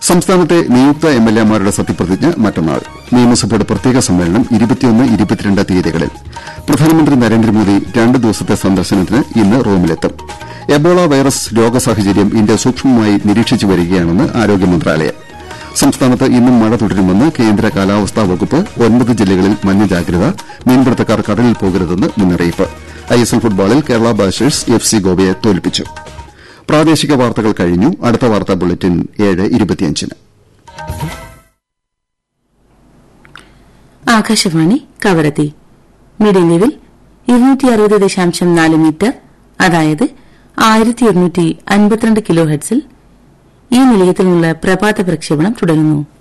സംസ്ഥാനത്തെ നിയുക്ത എംഎൽഎമാരുടെ സത്യപ്രതിജ്ഞ മറ്റന്നാൾ നിയമസഭയുടെ പ്രത്യേക സമ്മേളനം ഇരുപത്തിയൊന്ന് ഇരുപത്തിരണ്ട് തീയതികളിൽ പ്രധാനമന്ത്രി നരേന്ദ്രമോദി രണ്ട് ദിവസത്തെ സന്ദർശനത്തിന് ഇന്ന് റോമിലെത്തും എബോള വൈറസ് രോഗ സാഹചര്യം ഇന്ത്യ സൂക്ഷ്മമായി നിരീക്ഷിച്ചു വരികയാണെന്ന് ആരോഗ്യ മന്ത്രാലയം സംസ്ഥാനത്ത് ഇന്നും മഴ തുടരുമെന്ന് കേന്ദ്ര കാലാവസ്ഥാ വകുപ്പ് ഒൻപത് ജില്ലകളിൽ മഞ്ഞ ജാഗ്രത മീൻപിടുത്തക്കാർ കടലിൽ പോകരുതെന്ന് മുന്നറിയിപ്പ് ഐഎസ്എൽ ഫുട്ബോളിൽ കേരള ബ്ലാസ്റ്റേഴ്സ് എഫ് സി ഗോവയെ തോൽപ്പിച്ചു പ്രാദേശിക വാർത്തകൾ കഴിഞ്ഞു അടുത്ത വാർത്താ ബുള്ളറ്റിൻ ഏഴ് ഇരുപത്തിയഞ്ചിന് ആകാശവാണി കവരത്തി മീഡിയം ലെവൽ ഇരുന്നൂറ്റി അറുപത് ദശാംശം നാല് മീറ്റർ അതായത് ആയിരത്തി ഒരുന്നൂറ്റി അൻപത്തിരണ്ട് കിലോ ഹെഡ്സിൽ ഈ നിലയത്തിൽ നിന്നുള്ള പ്രഭാത പ്രക്ഷേപണം തുടരുന്നു